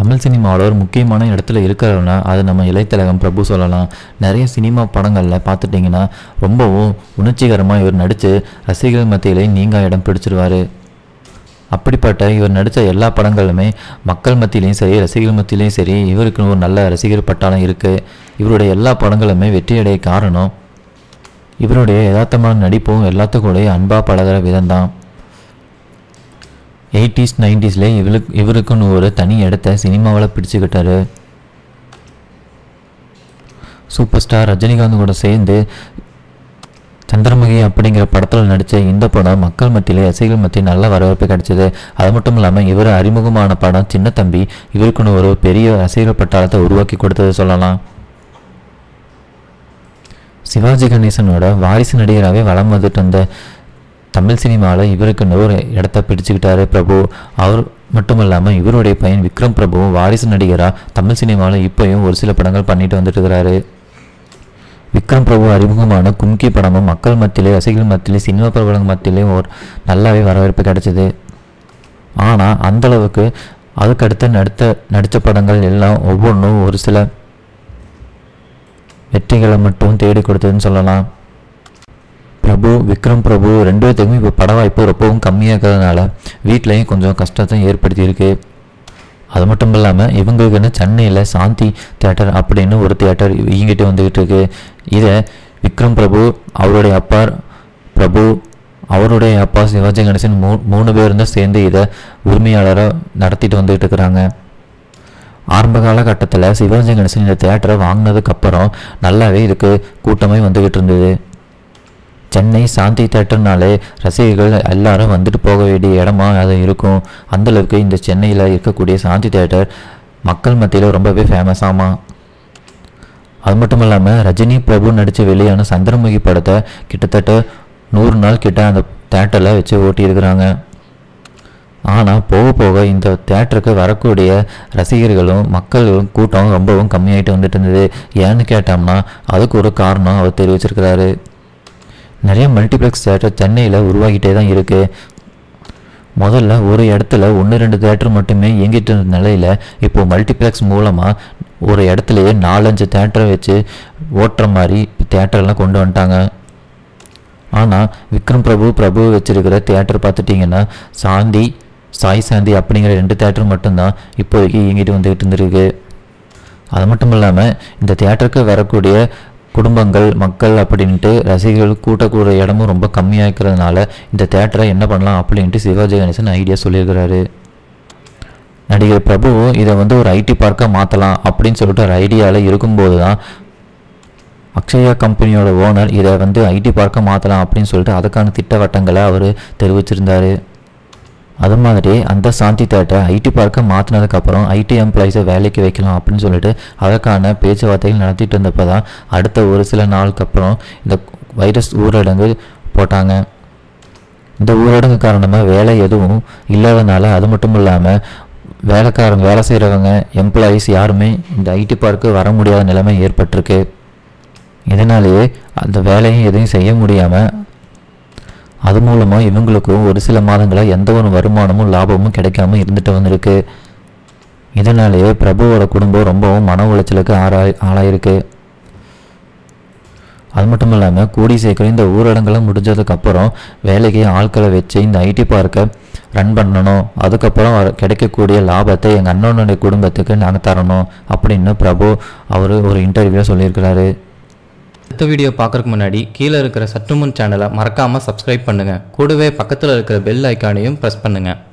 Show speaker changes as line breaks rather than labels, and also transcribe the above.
தமிழ் சினிமாவில் ஒரு முக்கியமான இடத்துல இருக்கிறவனா அது நம்ம இளையத்திலகம் பிரபு சொல்லலாம் நிறைய சினிமா படங்களில் பார்த்துட்டிங்கன்னா ரொம்பவும் உணர்ச்சிகரமாக இவர் நடித்து ரசிகர்கள் மத்தியிலே நீங்க இடம் பிடிச்சிருவாரு அப்படிப்பட்ட இவர் நடித்த எல்லா படங்களுமே மக்கள் மத்தியிலையும் சரி ரசிகர்கள் மத்தியிலையும் சரி இவருக்கு ஒரு நல்ல ரசிகர் பட்டாளம் இருக்குது இவருடைய எல்லா படங்களுமே வெற்றியடைய காரணம் இவருடைய யதார்த்தமான நடிப்பும் எல்லாத்துக்கூடயே அன்பாக பழகிற விதம்தான் எயிட்டிஸ் நைன்டிஸில் இவருக்கு இவருக்குன்னு ஒரு தனி இடத்த சினிமாவில் பிடிச்சுக்கிட்டாரு சூப்பர் ஸ்டார் ரஜினிகாந்த் கூட சேர்ந்து சந்திரமுகி அப்படிங்கிற படத்தில் நடித்த இந்த படம் மக்கள் மத்தியிலே ரசிகர்கள் மத்தியில் நல்ல வரவேற்பு கிடைச்சது அது மட்டும் இல்லாமல் இவர் அறிமுகமான படம் சின்ன தம்பி இவருக்குன்னு ஒரு பெரிய ரசிகர் பட்டாளத்தை உருவாக்கி கொடுத்தது சொல்லலாம் சிவாஜி கணேசனோட வாரிசு நடிகராகவே வலம் வந்துட்டு வந்த தமிழ் சினிமாவில் இவருக்குன்னு ஒரு இடத்த பிடிச்சுக்கிட்டாரு பிரபு அவர் மட்டும் இல்லாமல் இவருடைய பையன் விக்ரம் பிரபுவும் வாரிசு நடிகராக தமிழ் சினிமாவில் இப்போயும் ஒரு சில படங்கள் பண்ணிட்டு வந்துட்டு இருக்கிறாரு விக்ரம் பிரபு அறிமுகமான கும்கி படமும் மக்கள் மத்தியிலே ரசிகர்கள் மத்தியிலே சினிமா பிரபலங்கள் மத்தியிலே ஒரு நல்லாவே வரவேற்பு கிடைச்சது ஆனால் அந்தளவுக்கு அதுக்கடுத்து நடித்த நடித்த படங்கள் எல்லாம் ஒவ்வொன்றும் ஒரு சில வெற்றிகளை மட்டும் தேடி கொடுத்ததுன்னு சொல்லலாம் பிரபு விக்ரம் பிரபு ரெண்டு பேர்த்துக்குமே இப்போ பட வாய்ப்பு ரொம்பவும் கம்மியாக இருக்கிறதுனால வீட்லேயும் கொஞ்சம் கஷ்டத்தை ஏற்படுத்தியிருக்கு அது மட்டும் இல்லாமல் இவங்களுக்குன்னு சென்னையில் சாந்தி தேட்டர் அப்படின்னு ஒரு தேட்டர் இயங்கிட்டு வந்துக்கிட்டு இருக்கு இதை விக்ரம் பிரபு அவருடைய அப்பா பிரபு அவருடைய அப்பா சிவாஜி கணேசன் மூ மூணு பேரும் தான் சேர்ந்து இதை உரிமையாளராக நடத்திட்டு வந்துக்கிட்டு இருக்கிறாங்க ஆரம்ப காலகட்டத்தில் சிவாஜி கணேசன் இந்த தேட்டரை வாங்கினதுக்கப்புறம் நல்லாவே இதுக்கு கூட்டமே வந்துக்கிட்டு இருந்தது சென்னை சாந்தி தேட்டர்னாலே ரசிகர்கள் எல்லாரும் வந்துட்டு போக வேண்டிய இடமா அது இருக்கும் அந்தளவுக்கு இந்த சென்னையில் இருக்கக்கூடிய சாந்தி தேட்டர் மக்கள் மத்தியில் ரொம்பவே ஃபேமஸ் ஆமா அது மட்டும் இல்லாமல் ரஜினி பிரபு நடித்து வெளியான சந்திரமுகி படத்தை கிட்டத்தட்ட நூறு நாள் கிட்ட அந்த தேட்டரில் வச்சு ஓட்டியிருக்கிறாங்க ஆனால் போக போக இந்த தேட்டருக்கு வரக்கூடிய ரசிகர்களும் மக்களும் கூட்டம் ரொம்பவும் கம்மியாயிட்டு வந்துட்டு இருந்தது ஏன்னு கேட்டோம்னா அதுக்கு ஒரு காரணம் அவர் தெரிவிச்சிருக்கிறாரு நிறைய மல்டிப்ளெக்ஸ் தேட்டர் சென்னையில் உருவாகிட்டே தான் இருக்குது முதல்ல ஒரு இடத்துல ஒன்று ரெண்டு தேட்டர் மட்டுமே இயங்கிட்டு இருந்த நிலையில் இப்போது மல்டிப்ளெக்ஸ் மூலமாக ஒரு இடத்துலையே நாலஞ்சு தேட்டரை வச்சு ஓட்டுற மாதிரி தேட்டர்லாம் கொண்டு வந்துட்டாங்க ஆனால் விக்ரம் பிரபு பிரபு வச்சிருக்கிற தேட்டர் பார்த்துட்டிங்கன்னா சாந்தி சாய் சாந்தி அப்படிங்கிற ரெண்டு தேட்டர் மட்டும்தான் இப்போதைக்கு இயங்கிட்டு வந்துக்கிட்டு இருந்திருக்கு அது மட்டும் இல்லாமல் இந்த தேட்டருக்கு வரக்கூடிய குடும்பங்கள் மக்கள் அப்படின்ட்டு ரசிகர்கள் கூட்டக்கூடிய இடமும் ரொம்ப கம்மியாக இருக்கிறதுனால இந்த தேட்டரை என்ன பண்ணலாம் அப்படின்ட்டு சிவாஜி கணேசன் ஐடியா சொல்லியிருக்கிறாரு நடிகர் பிரபுவும் இதை வந்து ஒரு ஐடி பார்க்காக மாற்றலாம் அப்படின்னு சொல்லிட்டு ஒரு ஐடியாவில் இருக்கும்போது தான் அக்ஷயா கம்பெனியோட ஓனர் இதை வந்து ஐடி பார்க்க மாற்றலாம் அப்படின்னு சொல்லிட்டு அதுக்கான திட்டவட்டங்களை அவர் தெரிவிச்சிருந்தாரு அது மாதிரி அந்த சாந்தி தேட்டர் ஐடி பார்க்க மாற்றினதுக்கப்புறம் ஐடி எம்ப்ளாயிஸை வேலைக்கு வைக்கலாம் அப்படின்னு சொல்லிட்டு அதற்கான பேச்சுவார்த்தைகள் நடத்திட்டு இருந்தப்போ தான் அடுத்த ஒரு சில நாளுக்கு அப்புறம் இந்த வைரஸ் ஊரடங்கு போட்டாங்க இந்த ஊரடங்கு காரணமாக வேலை எதுவும் இல்லாதனால அது மட்டும் இல்லாமல் வேலைக்காரங்க வேலை செய்கிறவங்க எம்ப்ளாயீஸ் யாருமே இந்த ஐடி பார்க்கு வர முடியாத நிலைமை ஏற்பட்டிருக்கு இதனாலேயே அந்த வேலையும் எதையும் செய்ய முடியாமல் அது மூலமாக இவங்களுக்கும் ஒரு சில மாதங்களாக எந்த ஒரு வருமானமும் லாபமும் கிடைக்காம இருந்துட்டு வந்திருக்கு இதனாலேயே பிரபுவோட குடும்பம் ரொம்பவும் மன உளைச்சலுக்கு ஆளாய் ஆளாயிருக்கு அது மட்டும் இல்லாமல் கூடி சீக்கிரம் இந்த ஊரடங்கெல்லாம் முடிஞ்சதுக்கப்புறம் வேலைக்கு ஆட்களை வச்சு இந்த ஐடி பார்க்கை ரன் பண்ணணும் அதுக்கப்புறம் வர- கிடைக்கக்கூடிய லாபத்தை எங்கள் அண்ணனுடைய குடும்பத்துக்கு நாங்கள் தரணும் அப்படின்னு பிரபு அவர் ஒரு இன்டர்வியூவில் சொல்லியிருக்கிறாரு
அடுத்த வீடியோ பார்க்கறதுக்கு முன்னாடி கீழே இருக்கிற சற்றுமுன் சேனலை மறக்காமல் சப்ஸ்கிரைப் பண்ணுங்கள் கூடவே பக்கத்தில் இருக்கிற பெல் ஐக்கானையும் ப்ரெஸ் பண்ணுங்கள்